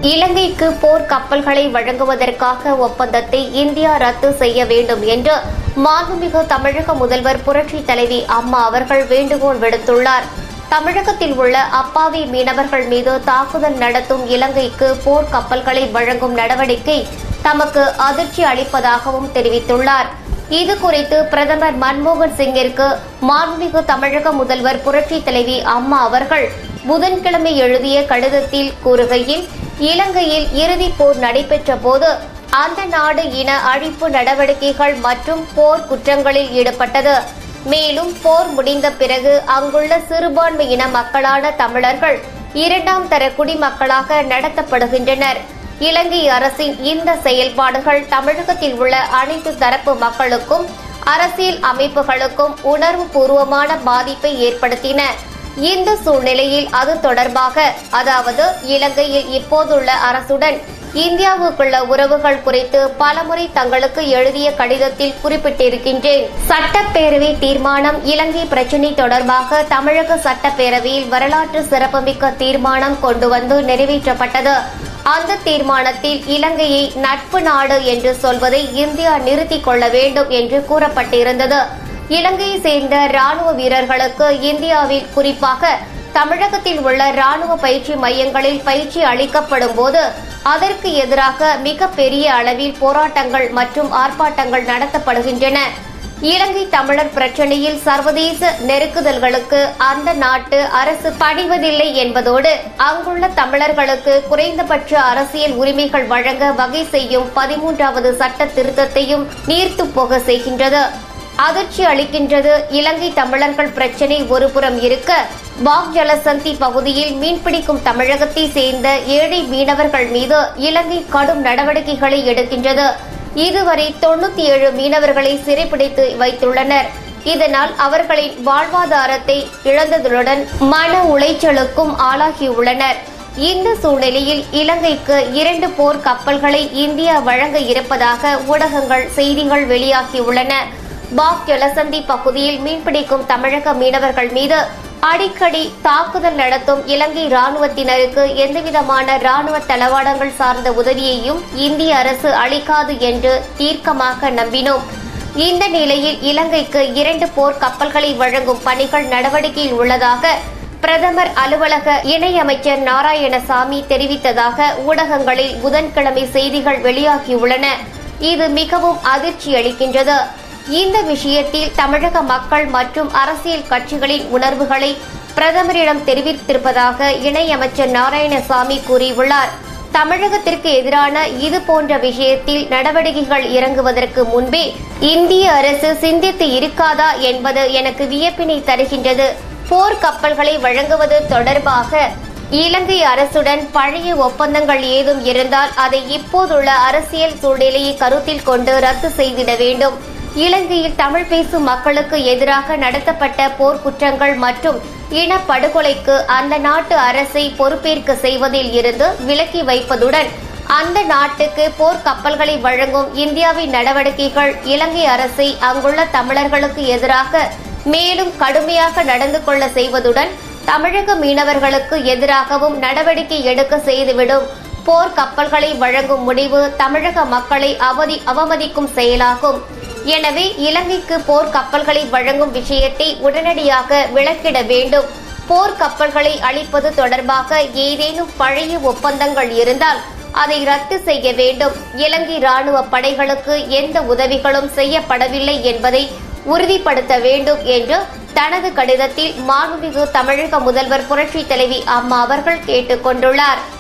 இலங்கைக்கு போர் கப்பல்களை வழங்குவதற்காக ஒப்பந்தத்தை இந்தியா ரத்து செய்ய வேண்டும் என்று மாண்புமிகு தமிழக முதல்வர் புரட்சி தலைவி அம்மா அவர்கள் வேண்டுகோள் விடுத்துள்ளார் தமிழகத்தில் உள்ள அப்பாவி மீனவர்கள் மீது தாக்குதல் நடத்தும் இலங்கைக்கு போர் கப்பல்களை வழங்கும் நடவடிக்கை தமக்கு அதிர்ச்சி அளிப்பதாகவும் தெரிவித்துள்ளார் இது குறித்து பிரதமர் மன்மோகன் சிங்கிற்கு மாண்புமிகு தமிழக முதல்வர் புரட்சி தலைவி அம்மா அவர்கள் புதன்கிழமை எழுதிய கடிதத்தில் கூறுகையில் இலங்கையில் இறுதிப் போர் நடைபெற்ற போது அந்த நாடு இன அழிப்பு நடவடிக்கைகள் மற்றும் போர் குற்றங்களில் ஈடுபட்டது மேலும் போர் முடிந்த பிறகு அங்குள்ள சிறுபான்மை இன மக்களான தமிழர்கள் இரண்டாம் தர குடிமக்களாக நடத்தப்படுகின்றனர் இலங்கை அரசின் இந்த செயல்பாடுகள் தமிழகத்தில் உள்ள அனைத்து தரப்பு மக்களுக்கும் அரசியல் அமைப்புகளுக்கும் உணர்வு பூர்வமான பாதிப்பை ஏற்படுத்தின இந்த சூழ்நிலையில் அது தொடர்பாக அதாவது இலங்கையில் இப்போதுள்ள அரசுடன் இந்தியாவுக்குள்ள உறவுகள் குறித்து பலமுறை தங்களுக்கு எழுதிய கடிதத்தில் குறிப்பிட்டிருக்கின்றேன் சட்டப்பேரவை தீர்மானம் இலங்கை பிரச்சினை தொடர்பாக தமிழக சட்டப்பேரவையில் வரலாற்று சிறப்புமிக்க தீர்மானம் கொண்டு வந்து நிறைவேற்றப்பட்டது அந்த தீர்மானத்தில் இலங்கையை நட்பு நாடு என்று சொல்வதை இந்தியா நிறுத்திக் கொள்ள வேண்டும் என்று கூறப்பட்டிருந்தது இலங்கையை சேர்ந்த ராணுவ வீரர்களுக்கு இந்தியாவில் குறிப்பாக தமிழகத்தில் உள்ள ராணுவ பயிற்சி மையங்களில் பயிற்சி அளிக்கப்படும் போது அதற்கு எதிராக மிக பெரிய அளவில் போராட்டங்கள் மற்றும் ஆர்ப்பாட்டங்கள் நடத்தப்படுகின்றன இலங்கை தமிழர் பிரச்சனையில் சர்வதேச நெருக்குதல்களுக்கு அந்த நாட்டு அரசு பணிவதில்லை என்பதோடு அங்குள்ள தமிழர்களுக்கு குறைந்தபட்ச அரசியல் உரிமைகள் வழங்க வகை செய்யும் பதிமூன்றாவது சட்ட திருத்தத்தையும் நீர்த்து போக செய்கின்றது அதிர்ச்சி அளிக்கின்றது இலங்கை தமிழர்கள் பிரச்சினை ஒருபுறம் இருக்க பாக் ஜலசந்தி பகுதியில் மீன்பிடிக்கும் தமிழகத்தை சேர்ந்த ஏழை மீனவர்கள் மீது இலங்கை கடும் நடவடிக்கைகளை எடுக்கின்றது இதுவரை தொண்ணூத்தி ஏழு மீனவர்களை சிறைப்பிடித்து வைத்துள்ளனர் இதனால் அவர்களின் வாழ்வாதாரத்தை இழந்ததுடன் மன உளைச்சலுக்கும் ஆளாகியுள்ளனர் இந்த சூழ்நிலையில் இலங்கைக்கு இரண்டு போர் கப்பல்களை இந்தியா வழங்க இருப்பதாக ஊடகங்கள் செய்திகள் வெளியாகியுள்ளன பாக் ஜலசந்தி பகுதியில் மீன்பிடிக்கும் தமிழக மீனவர்கள் மீது அடிக்கடி தாக்குதல் நடத்தும் இலங்கை ராணுவத்தினருக்கு எந்தவிதமான ராணுவ தளவாடங்கள் சார்ந்த உதவியையும் இந்திய அரசு அளிக்காது என்று தீர்க்கமாக நம்பினோம் இந்த நிலையில் இலங்கைக்கு இரண்டு போர் கப்பல்களை வழங்கும் பணிகள் நடவடிக்கையில் உள்ளதாக பிரதமர் அலுவலக இணையமைச்சர் நாராயணசாமி தெரிவித்ததாக ஊடகங்களில் புதன்கிழமை செய்திகள் வெளியாகியுள்ளன இது மிகவும் அதிர்ச்சி அளிக்கின்றது இந்த விஷயத்தில் தமிழக மக்கள் மற்றும் அரசியல் கட்சிகளின் உணர்வுகளை பிரதமரிடம் தெரிவித்திருப்பதாக இணையமைச்சர் நாராயணசாமி கூறியுள்ளார் தமிழகத்திற்கு எதிரான இது போன்ற விஷயத்தில் நடவடிக்கைகள் இறங்குவதற்கு முன்பே இந்திய அரசு சிந்தித்து இருக்காதா என்பது எனக்கு வியப்பினை தருகின்றது போர் கப்பல்களை வழங்குவது தொடர்பாக இலங்கை அரசுடன் பழைய ஒப்பந்தங்கள் ஏதும் இருந்தால் அதை இப்போதுள்ள அரசியல் சூழ்நிலையை கருத்தில் கொண்டு ரத்து செய்திட வேண்டும் இலங்கையில் தமிழ் பேசும் மக்களுக்கு எதிராக நடத்தப்பட்ட போர்க்குற்றங்கள் மற்றும் இனப்படுகொலைக்கு அந்த நாட்டு அரசை பொறுப்பேற்க செய்வதில் இருந்து விலக்கி வைப்பதுடன் அந்த நாட்டுக்கு போர் கப்பல்களை வழங்கும் இந்தியாவின் நடவடிக்கைகள் இலங்கை அரசை அங்குள்ள தமிழர்களுக்கு எதிராக மேலும் கடுமையாக நடந்து கொள்ள செய்வதுடன் தமிழக மீனவர்களுக்கு எதிராகவும் நடவடிக்கை எடுக்க செய்துவிடும் போர் கப்பல்களை வழங்கும் முடிவு தமிழக மக்களை அவதி அவமதிக்கும் செயலாகும் எனவே இலங்கைக்கு போர் கப்பல்களை வழங்கும் விஷயத்தை உடனடியாக விலக்கிட வேண்டும் போர் கப்பல்களை அளிப்பது தொடர்பாக ஏதேனும் பழைய ஒப்பந்தங்கள் இருந்தால் அதை ரத்து செய்ய வேண்டும் இலங்கை ராணுவ படைகளுக்கு எந்த உதவிகளும் செய்யப்படவில்லை என்பதை உறுதிப்படுத்த வேண்டும் என்று தனது கடிதத்தில் மாண்புமிகு தமிழக முதல்வர் புரட்சி தலைவி அம்மா அவர்கள் கேட்டுக் கொண்டுள்ளார்